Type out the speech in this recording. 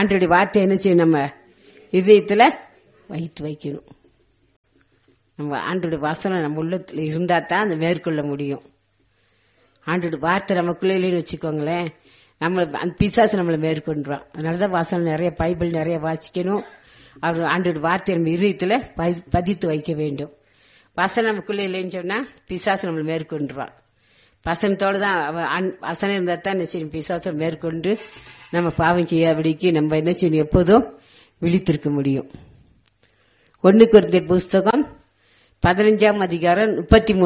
ஆண்டோடைய வார்த்தை என்ன செய்யணும் நம்ம இதயத்துல வைத்து வைக்கணும் நம்ம ஆண்டோடைய வசனம் நம்ம உள்ளத்துல இருந்தா தான் அந்த மேற்கொள்ள முடியும் ஆண்டோட வார்த்தை நமக்குள்ள இல்லைன்னு வச்சுக்கோங்களேன் நம்ம அந்த பிசாசு நம்மளை மேற்கொண்டுருவான் அதனாலதான் வசனம் நிறைய பைபிள் நிறைய வாசிக்கணும் அவர் ஆண்டோட வார்த்தை நம்ம இதயத்துல பதி- பதித்து வைக்க வேண்டும் வசனம் நமக்குள்ள இல்லைன்னு சொன்னா பிசாசு நம்மளை மேற்கொண்டுருவான் வசனத்தோடு தான் அவ- அன்- வசனம் இருந்தா தான் என்ன செய்யும் பிசாசை மேற்கொண்டு நம்ம பாவம் செய்யாதபடிக்கு நம்ம என்ன செய்யணும் எப்போதும் விழித்திருக்க முடியும் ஒன்னு குருந்தியர் புஸ்தகம் பதினஞ்சாம் அதிகாரம் முப்பத்தி